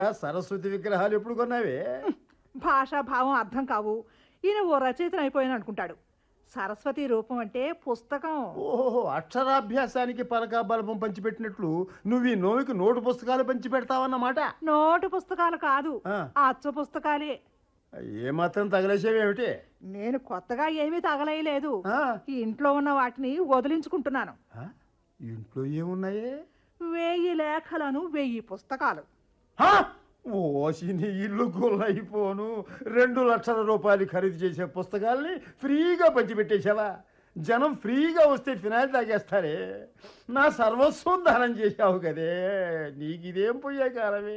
ఆ సరస్వతి విగ్రహాలు ఎప్పుడు కొన్నావే భాషా భావం అర్థం కావు ఈయన ఓ రచయితను అయిపోయాను అనుకుంటాడు సరస్వతి రూపం అంటే పుస్తకం ఓహో అక్షరాభ్యాసానికి పలకా బలపం పంచిపెట్టినట్లు నువ్వు ఈ నోవికి నోటు పుస్తకాలు పంచి పెడతావన్నమాట నోటు పుస్తకాలు కాదు ఆ. అచ్చు పుస్తకాలే ఏమాత్రం తగలేసేవేమిటి నేను కొత్తగా ఏమీ తగలేయలేదు ఆ? ఈ ఇంట్లో ఉన్న వాటిని వదిలించుకుంటున్నాను ఆ? ఇంట్లో ఏమున్నాయే వెయ్యి లేఖలను వెయ్యి పుస్తకాలు హా? ఓసి నీ ఇల్లు గుల్లైపోను రెండు లక్షల రూపాయలు ఖరీదు చేసే పుస్తకాల్ని ఫ్రీగా పంచిపెట్టేశావా జనం ఫ్రీగా వస్తే ఫినాయిల్ తాగేస్తారే నా సర్వస్వం దానం చేశావు కదే నీకు ఇదేం పోయే కాలమే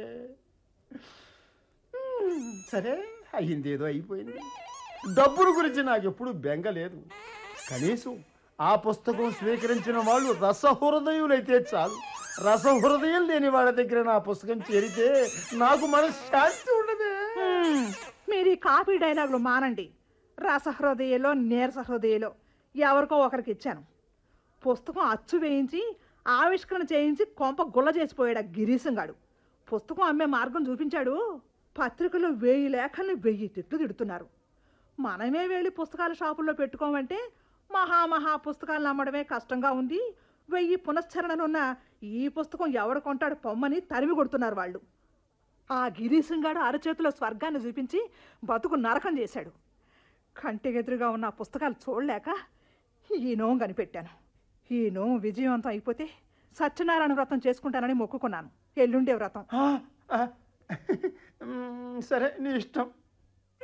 హ్మ్, సరే అయిందేదో అయిపోయింది డబ్బుల గురించి నాకు ఎప్పుడు బెంగ లేదు కనీసం ఆ పుస్తకం స్వీకరించిన వాళ్ళు రసహృదయులైతే చాలు రసహృదయం లేని వాళ్ళ దగ్గర నా పుస్తకం చేరితే నాకు మనశ్శాంతి ఉండదే హ్మ్, మీరు ఈ కాపీ డైలాగులు మానండి రసహృదయలో నీరస హృదయలో ఎవరికో ఒకరికి ఇచ్చాను పుస్తకం అచ్చు వేయించి ఆవిష్కరణ చేయించి కొంప గుల్ల చేసిపోయాడు ఆ గిరీశంగాడు పుస్తకం అమ్మే మార్గం చూపించాడు పత్రికలో వెయ్యి లేఖల్ని వెయ్యి తిట్లు తిడుతున్నారు మనమే వెళ్ళి పుస్తకాల షాపుల్లో పెట్టుకోమంటే మహా మహా పుస్తకాలను అమ్మడమే కష్టంగా ఉంది వెయ్యి పునశ్చరణలున్న ఈ పుస్తకం ఎవడు కొంటాడు పొమ్మని తరిమి కొడుతున్నారు వాళ్ళు ఆ గిరీశంగాడు అరచేతిలో స్వర్గాన్ని చూపించి బతుకు నరకం చేశాడు కంటికెదురుగా ఉన్న ఆ పుస్తకాలు చూడలేక ఈ నోము కనిపెట్టాను ఈ నోము విజయవంతం అయిపోతే సత్యనారాయణ వ్రతం చేసుకుంటానని మొక్కుకున్నాను ఎల్లుండే వ్రతం ఆ, ఆ, మ్, సరే నీ ఇష్టం